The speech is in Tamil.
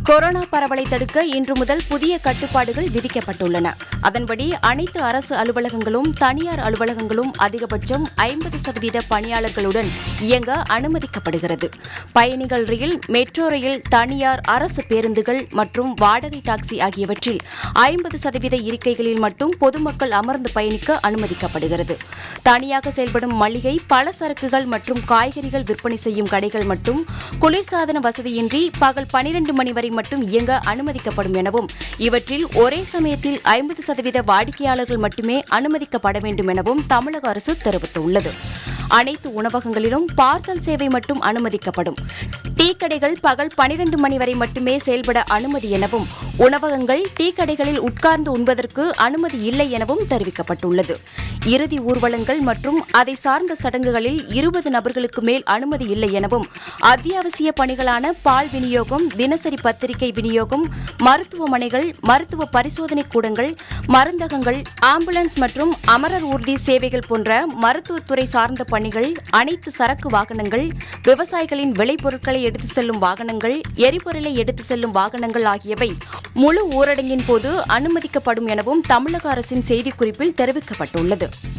கொரோனா பரவலை தடுக்க இன்று முதல் புதிய கட்டுப்பாடுகள் விதிக்கப்பட்டுள்ளன அதன்படி அனைத்து அரசு அலுவலகங்களும் தனியார் அலுவலகங்களும் அதிகபட்சம் ஐம்பது சதவீத பணியாளர்களுடன் இயங்க அனுமதிக்கப்படுகிறது பயணிகள் ரயில் மெட்ரோ ரயில் தனியார் அரசு பேருந்துகள் மற்றும் வாடகை டாக்ஸி ஆகியவற்றில் ஐம்பது சதவீத இருக்கைகளில் மட்டும் பொதுமக்கள் அமர்ந்து பயணிக்க அனுமதிக்கப்படுகிறது தனியாக செயல்படும் மளிகை பலசரக்குகள் மற்றும் காய்கறிகள் விற்பனை செய்யும் கடைகள் மட்டும் குளிர்சாதன வசதியின்றி பகல் பனிரெண்டு மணி வரை மட்டும் இயங்க அனுமதிக்கப்படும் எனவும் இவற்றில் ஒரே சமயத்தில் ஐம்பது சதவீத வாடிக்கையாளர்கள் மட்டுமே அனுமதிக்கப்பட வேண்டும் எனவும் தமிழக அரசு தெரிவித்துள்ளது அனைத்து உணவகங்களிலும் பார்சல் சேவை மட்டும் அனுமதிக்கப்படும் டீ கடைகள் பகல் பனிரெண்டு மணி வரை மட்டுமே செயல்பட அனுமதி எனவும் உணவகங்கள் டீ கடைகளில் உட்கார்ந்து உண்பதற்கு அனுமதி இல்லை எனவும் தெரிவிக்கப்பட்டுள்ளது இறுதி ஊர்வலங்கள் மற்றும் அதை சார்ந்த சடங்குகளில் இருபது நபர்களுக்கு மேல் அனுமதி இல்லை எனவும் அத்தியாவசிய பணிகளான பால் விநியோகம் தினசரி பத்திரிகை விநியோகம் மருத்துவமனைகள் மருத்துவ பரிசோதனை கூடங்கள் மருந்தகங்கள் ஆம்புலன்ஸ் மற்றும் அமரர் ஊர்தி சேவைகள் போன்ற மருத்துவத்துறை சார்ந்த பணிகள் அனைத்து சரக்கு வாகனங்கள் விவசாயிகளின் விளைபொருட்களை எடுத்து செல்லும் வாகனங்கள் எரிபொருளை எடுத்து செல்லும் வாகனங்கள் ஆகியவை முழு ஊரடங்கின் போது அனுமதிக்கப்படும் எனவும் தமிழக அரசின் செய்திக்குறிப்பில் தெரிவிக்கப்பட்டுள்ளது